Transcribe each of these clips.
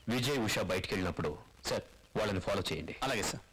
విజయ్ ఉషా బయటికి వెళ్ళినప్పుడు సార్ వాళ్ళని ఫాలో చేయండి అలాగే సార్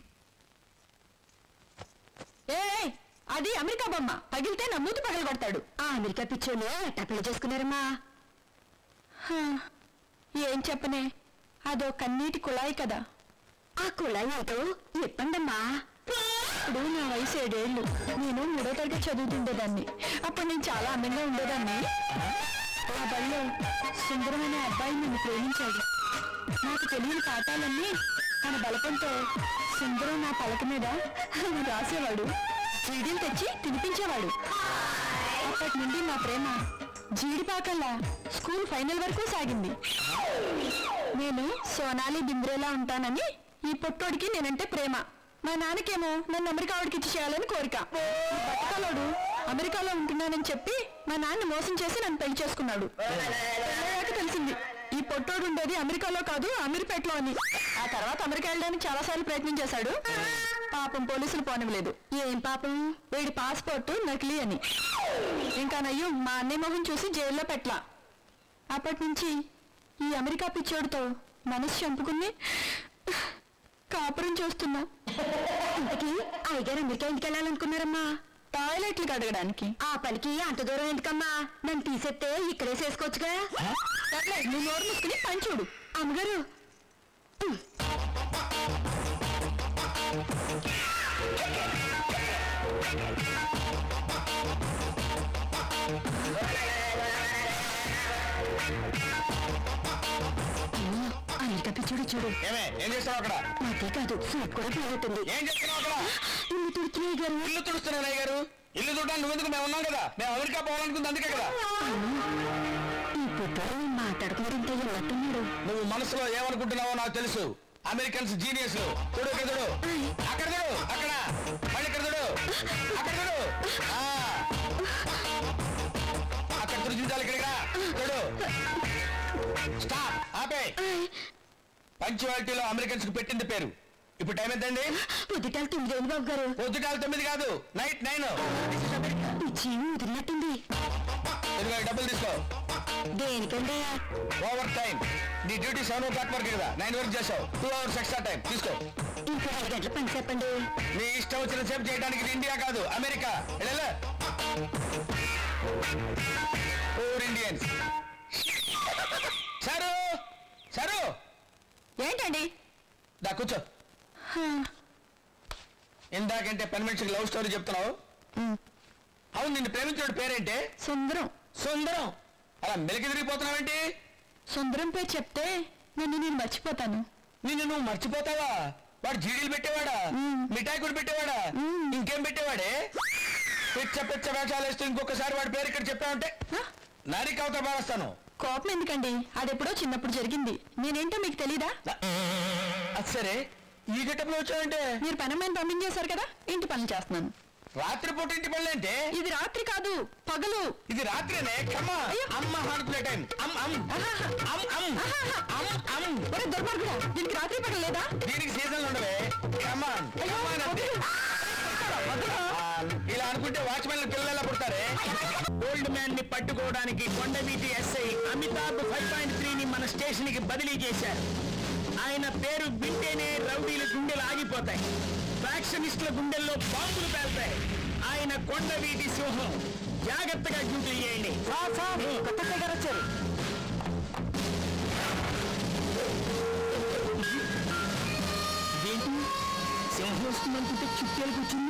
ఏ ఏ, అది అమెరికా బొమ్మ పగిలితే నా మూతి పగలు కొడతాడు ఆ అమెరికా పిచ్చోనే ఎట్టా పెళ్లి చేసుకున్నారమ్మా హా, ఏం చెప్పనే అదో కన్నీటి కుళాయి కదా ఆ కుళాయి ఏటో చెప్పండమ్మా ఇప్పుడు నా వయసు ఏడేళ్ళు నేను మూడో తరగతి చదువుతుండేదాన్ని అప్పుడు నేను చాలా అందంగా ఉండేదాన్ని ఆ బడిలో సుందరమైన అబ్బాయి నన్ను ప్రేమించాడు నాకు తెలియని పాఠాలన్నీ తన బలపంతో సుందరం నా పలక మీద రాసేవాడు చీడీలు తెచ్చి తినిపించేవాడు అప్పటి నుండి నా ప్రేమ జీడిపాకల్లా స్కూల్ ఫైనల్ వరకు సాగింది నేను సోనాలి బింద్రేలా ఉంటానని ఈ పొట్టోడికి నేనంటే ప్రేమ మా నాన్నకేమో నన్ను అమెరికా వాడికి ఇచ్చి చేయాలని కోరిక ఈ బట్టకలోడు అమెరికాలో ఉంటున్నానని చెప్పి మా నాన్న మోసం చేసి నన్ను పెళ్లి చేసుకున్నాడు పెళ్ళయ్యాక తెలిసింది ఈ పొట్టోడు ఉండేది అమెరికాలో కాదు అమీర్పేటలో అని ఆ తర్వాత అమెరికా వెళ్ళడానికి చాలా సార్లు ప్రయత్నం చేశాడు పాపం పోలీసులు పోనివ్వలేదు ఏం పాపం వీడి పాస్పోర్ట్ నకిలీ అని ఇంకా నయ్యం మా అన్నయ్య మొహం చూసి జైల్లో పెట్టలా అప్పటి నుంచి ఈ అమెరికా పిచ్చోడితో మనసు చంపుకుని కాపురం చేస్తున్నా ఇంతకీ అయ్యగారు అమెరికా ఎందుకు వెళ్ళాలనుకున్నారమ్మా టాయిలెట్లు కడగడానికి ఆ పనికి అంత దూరం ఎందుకమ్మా నన్ను తీసేస్తే ఇక్కడే చేసుకోవచ్చుగా సర్లే నువ్వు నోరు మూసుకుని పని చూడు అమ్మగారు అమెరికా పిచ్చోడు చూడు ఏమే ఏం చేస్తావు అక్కడ నాకే కాదు సూట్ కూడా బాగుంటుంది ఏం చేస్తున్నావు అక్కడ ఇల్లు తుడుతున్నాయి గారు ఇల్లు తుడుస్తున్నాను అయ్య గారు ఇల్లు తుడడానికి నువ్వెందుకు మేము ఉన్నాం కదా మేము అమెరికా పోవాలనుకుంది అందుకే కదా ఈ పుట్టాడు మాట్లాడుకుంటుంటే ఉన్నట్టున్నాడు నువ్వు మనసులో ఏమనుకుంటున్నావో నాకు తెలుసు అమెరికన్స్ జీనియస్ చూడు ఇక్కడ చూడు అక్కడ చూడు అక్కడ మళ్ళీ ఇక్కడ చూడు అక్కడ చూడు ఆ. అక్కడ తుడిచించాలి ఇక్కడికి రా చూడు స్టాప్ ఆపే పంచువాలిటీలో అమెరికన్స్ కు పెట్టింది పేరు ఇప్పుడు టైం ఎంతండి పొద్దుటాలు తొమ్మిది వేలు బాబు గారు పొద్దుకాల తొమ్మిది కాదు నైట్ నైన్ పిచ్చి వదిలినట్టుంది ఇదిగో ఈ డబ్బులు తీసుకో దేనికండి ఓవర్ టైం నీ డ్యూటీ సెవెన్ ఓ క్లాక్ వరకు కదా నైన్ వరకు చేసావు టూ అవర్స్ ఎక్స్ట్రా టైం తీసుకో ఇంకా ఐదు గంటల పని చెప్పండి నీ ఇష్టం వచ్చిన సేపు చేయడానికి ఇది ఇండియా కాదు అమెరికా వెళ్ళు. ఓర్ ఇండియన్స్ సరు సరు ఏంటండి దా కూర్చో ఇందాకంటే పని మనిషికి లవ్ స్టోరీ చెప్తున్నావు అవును నిన్ను ప్రేమించిన పేరేంటే సుందరం సుందరం అలా మెలికి తిరిగిపోతున్నావేంటి సుందరం పేరు చెప్తే నన్ను నేను మర్చిపోతాను నిన్ను నువ్వు మర్చిపోతావా వాడు జీడీలు పెట్టేవాడా మిఠాయి కూడా పెట్టేవాడా ఇంకేం పెట్టేవాడే పిచ్చ పిచ్చ వేషాలు వేస్తూ ఇంకొకసారి వాడి పేరు ఇక్కడ చెప్పావంటే హ? నారికి అవతల పారేస్తాను కోపం ఎందుకండి అదెప్పుడో చిన్నప్పుడు జరిగింది నేనేంటో మీకు తెలీదా అది సరే ఈ గట్టంలో వచ్చావంటే మీరు పనమ్మాయిని పంపించేశారు కదా ఇంటి పనులు చేస్తున్నాను రాత్రి పూట ఇంటి పనులు అంటే ఇది రాత్రి కాదు పగలు ఇది రాత్రినే కమ్మ అయ్యో. అమ్మ హాడుకునే టైం అమ్ అమ్ ఆహాహా. అమ్ అమ్ ఆహాహా. అమ్ అమ్ ఒరే దుర్మార్గుడా దీనికి రాత్రి పగలు లేదా దీనికి సీజన్లు ఉండవే కమాన్ అయ్యో, వద్దు. వద్దురా. ఇలా అనుకుంటే వాచ్మెన్ పిల్లలు ఎలా పుడతారే ఓల్డ్ మ్యాన్ ని పట్టుకోవడానికి Kondaveeti SI Amitabh five point three ని మన స్టేషన్ కి బదిలీ చేశారు ఆయన పేరు వింటేనే రౌడీల గుండెలు ఆగిపోతాయి ఫ్యాక్షనిస్టుల గుండెల్లో బాంబులు పేల్తాయి ఆయన కొండవీటి సింహం జాగ్రత్తగా డ్యూటీ చేయండి కొత్త దగ్గర వచ్చారు ఇదేంటి సింహం వస్తుందనుకుంటే చుట్టేలు కూర్చుంది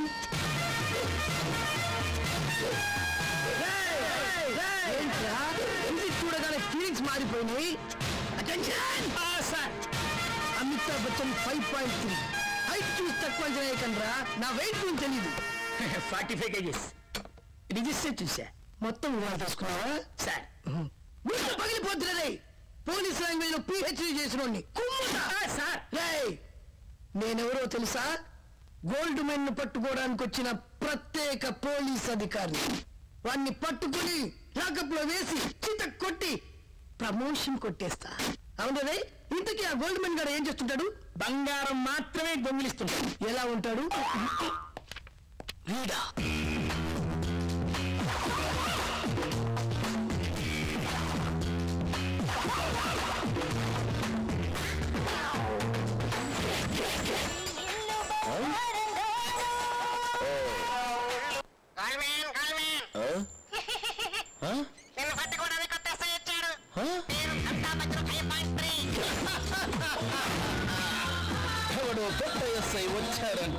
ఏంట్రా ఇది చూడగానే ఫీలింగ్స్ మారిపోయినాయి attention sir Amitabh Bachchan five point three height చూసి తక్కువ అంచనా వేయకండ్రా నా వెయిట్ గురించి తెలీదు ఫార్టీ ఫైవ్ కేజీస్ రిజిస్టర్ చూసా మొత్తం ఇవాళ తీసుకున్నావా సార్ గుండె పగిలిపోతున్నదే పోలీస్ లాంగ్వేజ్ లో పిహెచ్డీ చేసిన సార్ రేయ్ నేనెవరో తెలుసా గోల్డ్ మెన్ ను పట్టుకోవడానికి వచ్చిన ప్రత్యేక పోలీస్ అధికారి వాణ్ణి పట్టుకుని లాకప్ లో వేసి చిత కొట్టి ప్రమోషన్ కొట్టేస్తా అవునదే ఇంతకీ ఆ గోల్డ్ మెన్ గారు ఏం చేస్తుంటాడు బంగారం మాత్రమే దొంగిలిస్తుంటాడు ఎలా ఉంటాడు వీడా ఎవడో కొత్త ఎస్ఐ వచ్చారంట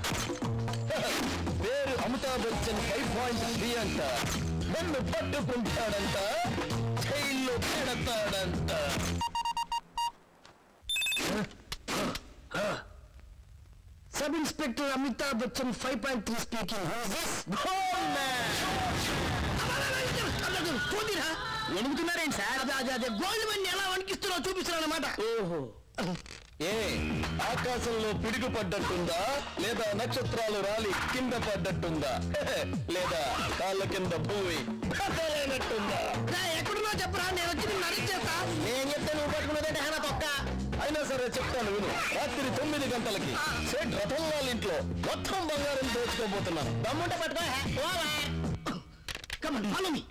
పేరు Amitabh Bachchan five point three అంట నన్ను పట్టుకుంటాడంట జైల్లో పెడతాడంట sub inspector Amitabh Bachchan five point three speaking ఎడుగుతున్నారేంటి సార్ అదే అదే అదే గోల్డ్ మనీ ఎలా వణికిస్తున్నావు చూపిస్తున్నాను అనమాట ఓహో ఏ ఆకాశంలో పిడుగు పడ్డట్టుందా లేదా నక్షత్రాలు రాలి కింద పడ్డట్టుందా లేదా కాళ్ళ కింద భూమి బద్దలైనట్టుందా ఎక్కడున్నా చెప్పరా నేను వచ్చి నిన్ను అరెస్ట్ చేస్తా నేను చెప్తే నువ్వు పట్టుకున్నదంటే హేనా తొక్క అయినా సరే చెప్తాను విను రాత్రి తొమ్మిది గంటలకి సేట్ రథం వాళ్ళ ఇంట్లో మొత్తం బంగారం దోచుకోబోతున్నాను దమ్ముంటే పట్టుకో కమన్ ఫాలో మీ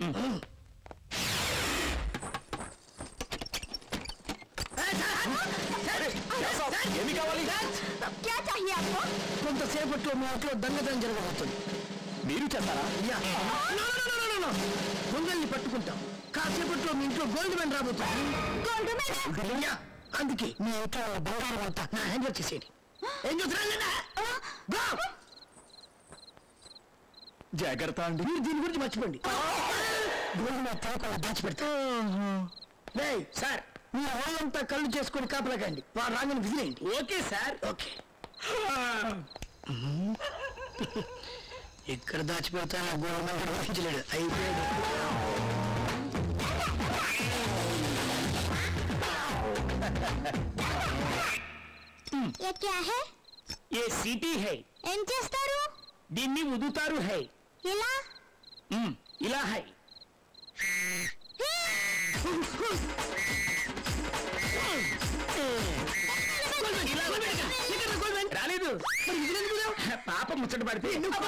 ఏమి కావాలి క్యా చాహియే ఆప్కో కొంతసేపట్లో మీ ఇంట్లో దొంగతనం జరగబోతుంది మీరు చేస్తారా yeah. No, no, no, no, no, no. దొంగల్ని పట్టుకుంటాం కాసేపట్లో మీ ఇంట్లో గోల్డ్ మెన్ రాబోతుంది గోల్డ్ మెన్ యా. అందుకే మీ ఇంట్లో బంగారం అంతా నా హ్యాండ్ వచ్చేసేది ఏం చూస్తున్నా జాగ్రత్త అండి మీరు దీని గురించి మర్చిపోండి గోల్డ్ మెన్ తేకుండా దాచిపెడతా రేయ్, సార్ మీరు వాళ్ళంతా కళ్ళు చేసుకొని కాపలకండి వాడు రాగానే విసిరేయండి ఓకే సార్ ఓకే ఎక్కడ దాచిపెడతా గోల్డ్ మెన్ కూడా ఊహించలేడు అయిపోయాడు ये क्या है ఏ సిటీ హై ఏం చేస్తారు దీన్ని ఉదుతారు హై ఇలా ఇలా హై రాలేదు పాప ముచ్చట పడితే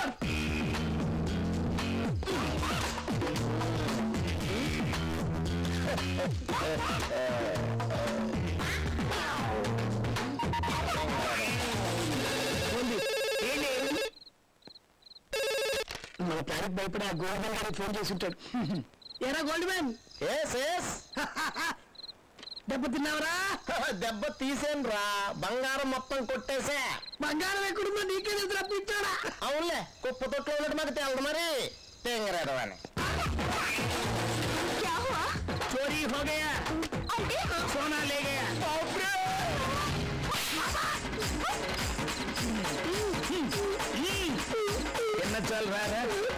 మన ప్లానెట్ భయపడి ఆ గోల్డ్ మ్యాన్ గారికి ఫోన్ చేసి ఉంటాడు ఏరా గోల్డ్ మ్యాన్ ఎస్ ఎస్ దెబ్బ తిన్నావరా దెబ్బ తీసేను రా బంగారం మొత్తం కొట్టేసా బంగారం ఎక్కడుందో నీకే తెలుసు రప్పించాడా అవునులే కుప్ప తొట్లో ఉన్నట్టు మాకు తెలదు మరి తెంగరాడు అని क्या हुआ చోరీ హో గయా అంటే సోనా లే గయా ఎన్న చాలు రారా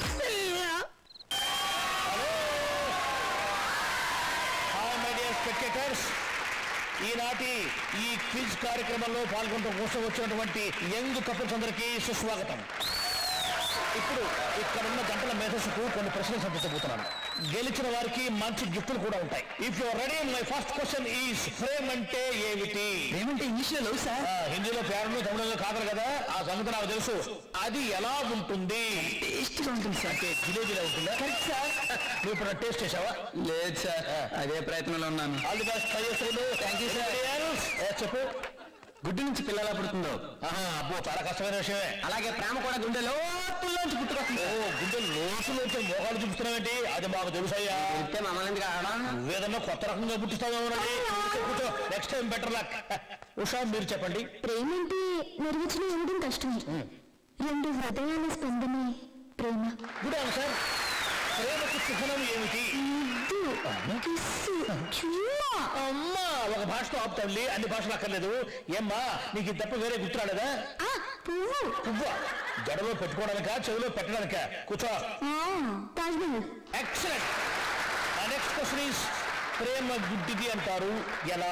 హాయ్ మై డియర్ స్పెక్టేటర్స్ ఈనాటి ఈ క్విజ్ కార్యక్రమంలో పాల్గొనడం కోసం వచ్చినటువంటి యంగ్ కపుల్స్ అందరికీ సుస్వాగతం ఇప్పుడు ఇక్కడ ఉన్న గంటల మేధస్సుకు కొన్ని ప్రశ్నలు సంపించబోతున్నాను గెలిచిన వారికి మంచి గిఫ్టులు కూడా ఉంటాయి if you ready my first question is frame అంటే ఏమిటి ఏమంటే ఇంగ్లీష్ లో లవ్ సార్ ఆ, హిందీలో పేరు తమిళంలో కాదరు కదా ఆ సంగతి నాకు తెలుసు అది ఎలా ఉంటుంది టేస్ట్ గా ఉంటుంది సార్ అంటే జిలేబీలా ఉంటుందా కరెక్ట్ సార్ నువ్వు ఇప్పుడు టేస్ట్ చేసావా లేదు సార్ అదే ప్రయత్నంలో ఉన్నాను ఆల్ ది బెస్ట్ ట్రై చేస్తాను థ్యాంక్ యూ సార్ చెప్పు గుడ్డు నుంచి పిల్లలా పుడుతుందో ఆహా, అబ్బో చాలా కష్టమైన విషయమే అలాగే ప్రేమ కూడా గుండె లోతుల్లోంచి పుట్టుకొస్తుంది ఓ గుండె లోతులు వచ్చే మోకాలు చూపిస్తున్నావేంటి అది మాకు తెలుసయ్యా చెప్తే మమ్మల్ని కావడం నువ్వేదన్నా కొత్త రకంగా పుట్టిస్తావేమోనండి కూర్చో, కూర్చో next time better luck Usha మీరు చెప్పండి ప్రేమ అంటే నిర్వచనం ఇవ్వడం కష్టమే రెండు హృదయాల స్పందనే ప్రేమ గుడ్ ఆన్సర్ ప్రేమకు చిహ్నం ఏమిటి ముద్దు కిస్సు చుమ్మా అమ్మా ఒక భాషతో ఆపుతాండి అన్ని భాషలు అక్కర్లేదు ఏమ్మా నీకు ఇది తప్ప వేరే గుర్తు రాలేదా ఆ, పువ్వు పువ్వు జడలో పెట్టుకోవడానికా చెవిలో పెట్టడానికా కూర్చో ఆ, Taj Mahal excellent next question is ప్రేమ గుడ్డిది అంటారు ఎలా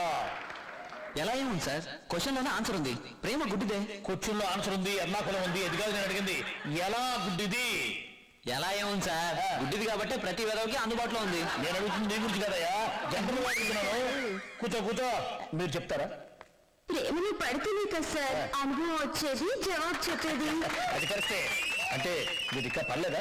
ఎలా ఏముంది సార్ క్వశ్చన్ లోనే ఆన్సర్ ఉంది ప్రేమ గుడ్డిదే కూర్చుల్లో ఆన్సర్ ఉంది ఎర్నాకులం ఉంది అది కాదు నేను అడిగింది ఎలా గుడ్డిది ఎలా ఏముంది సార్ గుడ్డిది కాబట్టి ప్రతి విధవకి అందుబాటులో ఉంది నేను అడుగుతుంది నీ గురించి కదయ్యా జనరల్ అడుగుతున్నాను కూర్చో కూర్చో మీరు చెప్తారా ప్రేమని పడితేనే కదా సార్ అనుభవం వచ్చేది జవాబు చెప్పేది అది కరెక్టే అంటే మీరు ఇంకా పర్లేదా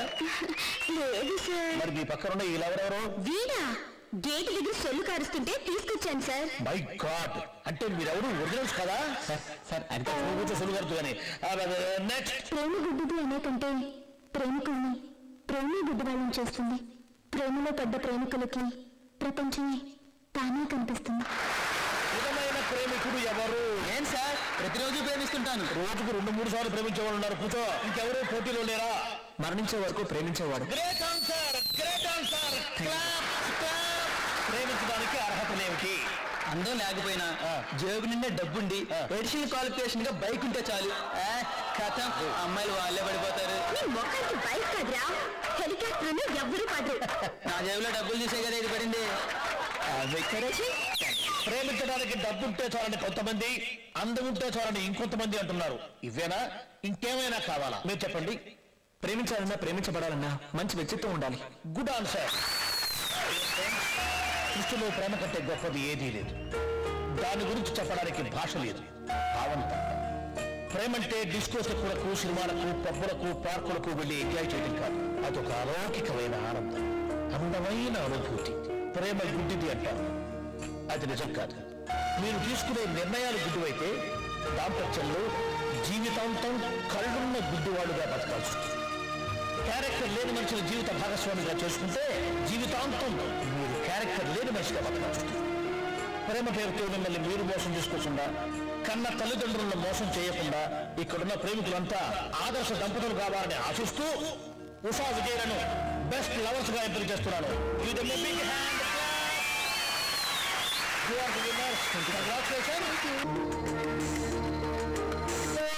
లేదు సార్ మరి మీ పక్కన ఉన్న ఈ ఎవరెవరు వీడా గేట్ దగ్గర సొల్లు కారుస్తుంటే తీసుకొచ్చాను సార్ మై గాడ్ అంటే మీరెవరు ఒరిజినల్స్ కదా సార్ అది నువ్వు కూర్చో సులువు కానీ నెక్స్ట్ ప్రేమ గుడ్డిది అనే కంటే ప్రేమికుల్ని ప్రేమే గుడ్డి వాళ్ళని చేస్తుంది ప్రేమలో పడ్డ ప్రేమికులకి ప్రపంచమే తానే కనిపిస్తుంది నిజమైన ప్రేమికుడు ఎవరు ఏం సార్ ప్రతిరోజు ప్రేమిస్తుంటాను రోజుకు రెండు మూడు సార్లు ప్రేమించే వాళ్ళు ఉన్నారు కూర్చో ఇంకెవరు పోటీలో లేరా మరణించే వరకు ప్రేమించేవాడు గ్రేట్ ఆన్సర్ గ్రేట్ ఆన్సర్ ప్రేమించడానికి అర్హతలేమిటి అందం లేకపోయినా జేబు నిండా డబ్బుండి ఎడిషనల్ క్వాలిఫికేషన్ గా బైక్ ఉంటే చాలు ఆ, కథం అమ్మాయిలు వాళ్ళే పడిపోతారు నీ మొక్కకి బైక్ కదరా హెలికాప్టర్ ఎవ్వరూ పడరు నా జేబులో డబ్బులు చూసే కదా ఇది పడింది ప్రేమించడానికి డబ్బుంటే చాలని కొంతమంది అందం ఉంటే చాలని ఇంకొంతమంది అంటున్నారు ఇవేనా ఇంకేమైనా కావాలా మీరు చెప్పండి ప్రేమించాలన్నా ప్రేమించబడాలన్నా మంచి వ్యక్తిత్వం ఉండాలి గుడ్ ఆన్సర్ సృష్టిలో ప్రేమ కంటే గొప్పది ఏదీ లేదు దాని గురించి చెప్పడానికి భాష లేదు భావం తప్ప ప్రేమంటే డిస్కోసకులకు సినిమాలకు పబ్బులకు పార్కులకు వెళ్ళి ఎంజాయ్ చేయడం కాదు అదొక అలౌకికమైన ఆనందం అందమైన అనుభూతి ప్రేమ గుడ్డిది అంటారు అది నిజం కాదు మీరు తీసుకునే నిర్ణయాలు గుడ్డివైతే దాంపత్యంలో జీవితాంతం కళ్ళున్న గుడ్డివాడుగా బతకాల్సి వస్తుంది క్యారెక్టర్ లేని మనిషిని జీవిత భాగస్వామిగా చేసుకుంటే జీవితాంతం మీరు క్యారెక్టర్ లేని మనిషిగా బతకాల్సింది ప్రేమ పేరుతో మిమ్మల్ని మీరు మోసం చేసుకోకుండా కన్న తల్లిదండ్రులను మోసం చేయకుండా ఇక్కడున్న ప్రేమికులంతా ఆదర్శ దంపతులు కావాలని ఆశిస్తూ ఉషా విజయలను బెస్ట్ లవర్స్ గా ఎంపిక చేస్తున్నాను Give them a big hand. You are the winners. Congratulations.